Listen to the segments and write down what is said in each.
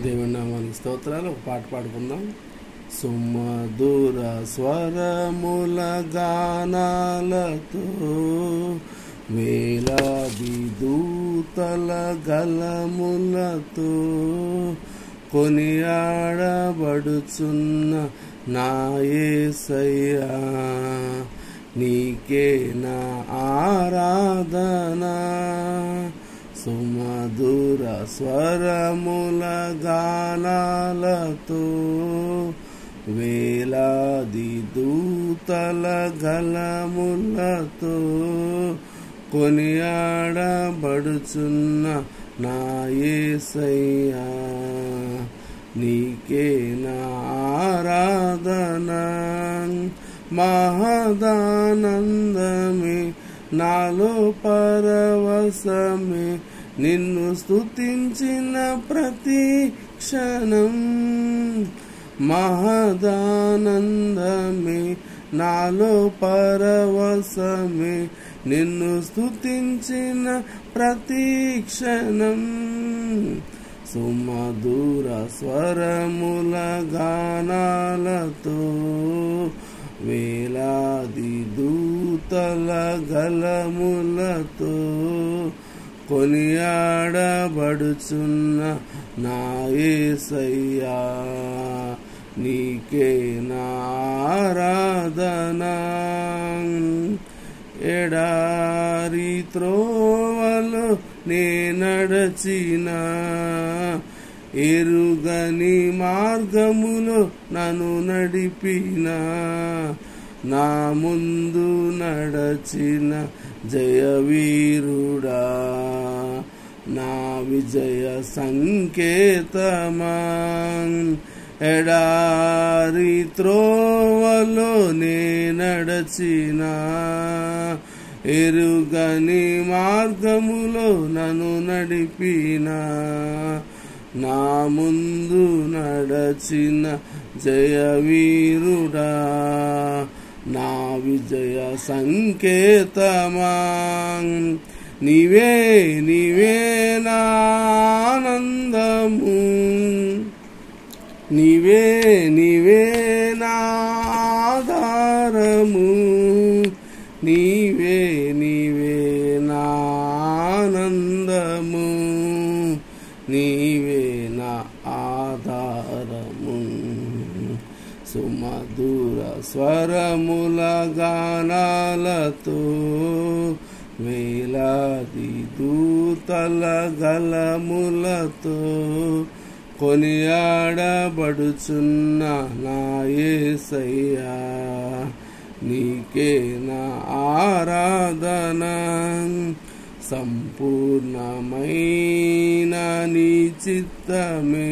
దేవుని నామానికి స్తోత్రాలు ఒక పాట పాడుకుందాం సుమధుర స్వరముల గానాలతో వేలాది దూతల గలములతో కొనియాడబడుచున్న నాయసయ్యా నీకే నా ఆరాధన సుమధుర స్వరముల గానాలతో వేలాది దూతల గలములతో కొనియాడబడుచున్న నా యేసయ్యా నీకే నా ఆరాధన మహదానందమే నాలో పరవశమే నిన్ను స్తుతించిన ప్రతి క్షణం మహదానందమే నాలో పరవశమే నిన్ను స్తుతించిన ప్రతి క్షణం సుమధుర స్వరముల గానాలతో వేలాది దూతల గలములతో కొనియాడబడుచున్న నా యేసయ్యా నీకే నారాధన ఎడారి త్రోవలో నే నడచిన ఎరుగని మార్గములో నన్ను నడిపిన నా ముందు నడచిన జయవీరుడా నా విజయ సంకేతమా ఎడారి త్రోవలో నే నడచిన ఎరుగని మార్గములో నన్ను నడిపిన నా ముందు నడచిన జయవీరుడా నా విజయ సంకేతమా నీవే నీవే నా ఆనందము నీవే నీవే నా ఆధారము నీవే నీవే నా ఆనందము నీవే నా ఆధారము సుమధుర స్వరముల గానాలతో వేలాది దూతల గలములతో కొనియాడబడుచున్న నా యేసయ్యా నీకే నా ఆరాధన సంపూర్ణమైన నీ చిత్తమే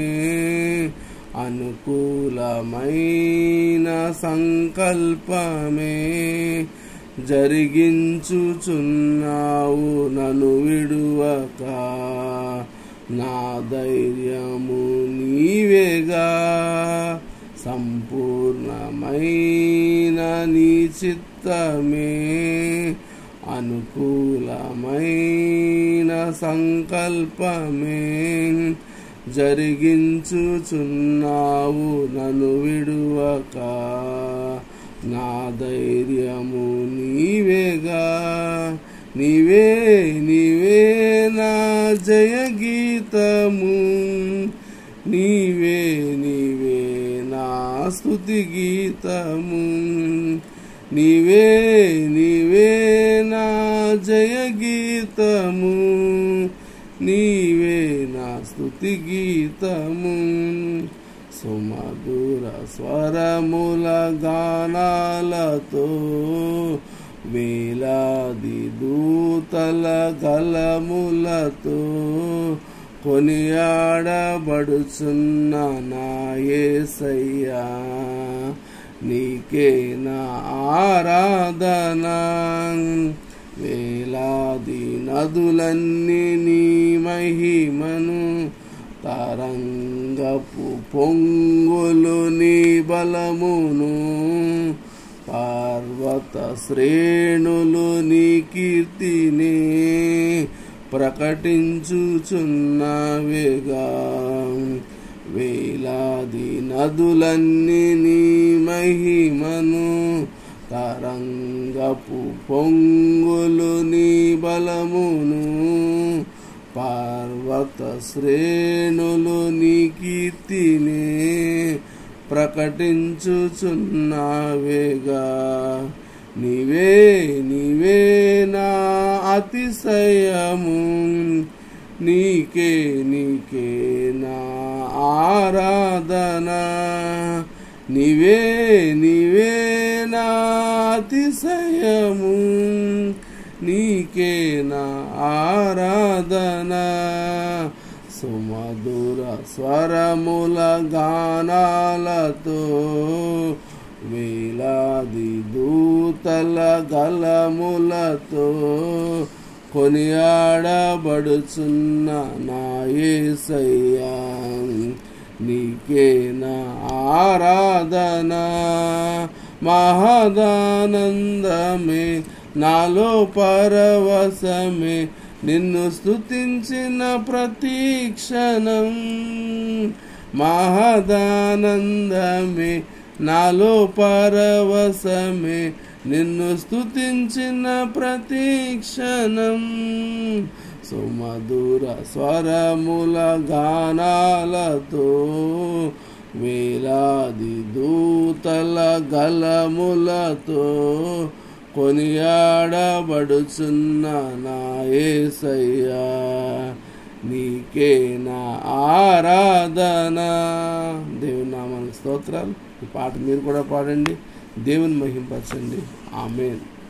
అనుకూలమైన సంకల్పమే జరిగించుచున్నావు నన్ను విడువక నా ధైర్యము నీవేగా సంపూర్ణమైన నీ చిత్తమే అనుకూలమైన సంకల్పమే జరిగించుచున్నావు నన్ను విడువక నా ధైర్యము నీవేగా నీవే నీవే నా జయ గీతము నీవే నీవే నా స్తుతి గీతము నీవే నీవే నా జయ గీతము నీవే నా స్తుతి గీతము సుమధుర స్వరముల గానాలతో వేలాది దూతల గలములతో కొనియాడబడుచున్న నా యేసయ్యా నీకే నా ఆరాధన వేలాది నదులన్నీ నీ మహిమను తరంగపు పొంగులు నీ బలమును పర్వత శ్రేణులు నీ కీర్తిని ప్రకటించుచున్నవిగా వేలాది నదులన్నీ నీ మహిమను తరంగపు పొంగులు నీ బలమును పార్వత శ్రేణులు నీ కీర్తిని ప్రకటించుచున్నావేగా నీవే నీవే నా అతిశయము నీకే నీకే నా ఆరాధన నీవే నీవే నా అతిశయము నీకే నా ఆరాధన సుమధుర స్వరముల గానాలతో వేలాది దూతల గలములతో కొనియాడబడుచున్న నా యేసయ్యా నీకే నా ఆరాధన మహదానందమే నాలో పరవశమే నిన్ను స్తుతించిన ప్రతి క్షణం మహదానందమే నాలో పరవశమే నిన్ను స్తుతించిన ప్రతి క్షణం సుమధుర స్వరముల గానాలతో వేలాది దూతల గలములతో కొనియాడబడుచున్న నా యేసయ్యా నీకే నా ఆరాధన దేవుని నామానికి స్తోత్రాలు ఈ పాట మీరు కూడా పాడండి దేవుని మహింపరచండి ఆమెన్